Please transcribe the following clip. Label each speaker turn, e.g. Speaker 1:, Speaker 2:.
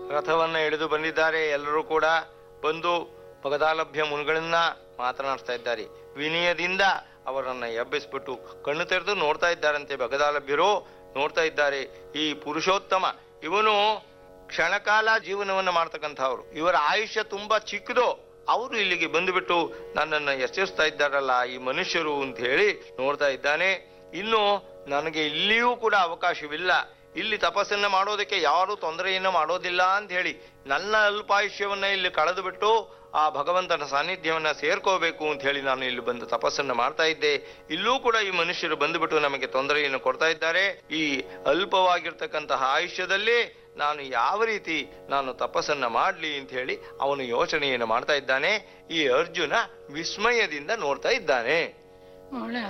Speaker 1: ರಥವನ್ನ ಹಿಡಿದು ಬಂದಿದ್ದಾರೆ ಎಲ್ಲರೂ ಕೂಡ ಬಂದು ಭಗದಾಲಭ್ಯ ಮುನಿಗಳನ್ನ ಮಾತನಾಡ್ತಾ ಇದ್ದಾರೆ ವಿನಯದಿಂದ ಅವರನ್ನ ಎಬ್ಬಿಸ್ಬಿಟ್ಟು ಕಣ್ಣು ತೆರೆದು ನೋಡ್ತಾ ಇದ್ದಾರಂತೆ ಭಗದಾಲಭ್ಯರು ನೋಡ್ತಾ ಇದ್ದಾರೆ ಈ ಪುರುಷೋತ್ತಮ ಇವನು ಕ್ಷಣಕಾಲ ಜೀವನವನ್ನು ಮಾಡ್ತಕ್ಕಂಥವ್ರು ಇವರ ಆಯುಷ್ಯ ತುಂಬಾ ಚಿಕ್ಕದು ಅವರು ಇಲ್ಲಿಗೆ ಬಂದುಬಿಟ್ಟು ನನ್ನನ್ನು ಎಚ್ಚರಿಸ್ತಾ ಇದ್ದಾರಲ್ಲ ಈ ಮನುಷ್ಯರು ಅಂತ ಹೇಳಿ ನೋಡ್ತಾ ಇದ್ದಾನೆ ಇನ್ನು ನನಗೆ ಇಲ್ಲಿಯೂ ಕೂಡ ಅವಕಾಶವಿಲ್ಲ ಇಲ್ಲಿ ತಪಸ್ಸನ್ನ ಮಾಡೋದಕ್ಕೆ ಯಾರು ತೊಂದರೆಯನ್ನು ಮಾಡೋದಿಲ್ಲ ಅಂತ ಹೇಳಿ ನನ್ನ ಅಲ್ಪಾಯುಷ್ಯವನ್ನ ಇಲ್ಲಿ ಕಳೆದು ಬಿಟ್ಟು ಆ ಭಗವಂತನ ಸಾನ್ನಿಧ್ಯವನ್ನ ಸೇರ್ಕೋಬೇಕು ಅಂತ ಹೇಳಿ ನಾನು ಇಲ್ಲಿ ಬಂದು ತಪಸ್ಸನ್ನ ಮಾಡ್ತಾ ಇದ್ದೆ ಇಲ್ಲೂ ಕೂಡ ಈ ಮನುಷ್ಯರು ಬಂದುಬಿಟ್ಟು ನಮಗೆ ತೊಂದರೆಯನ್ನು ಕೊಡ್ತಾ ಇದ್ದಾರೆ ಈ ಅಲ್ಪವಾಗಿರ್ತಕ್ಕಂತಹ ಆಯುಷ್ಯದಲ್ಲಿ ನಾನು ಯಾವ ರೀತಿ ನಾನು ತಪಸ್ಸನ್ನ ಮಾಡ್ಲಿ ಅಂತ ಹೇಳಿ ಅವನು ಯೋಚನೆಯನ್ನು ಮಾಡ್ತಾ ಇದ್ದಾನೆ ಈ ಅರ್ಜುನ ವಿಸ್ಮಯದಿಂದ ನೋಡ್ತಾ ಇದ್ದಾನೆ
Speaker 2: ಒಳ್ಳೆ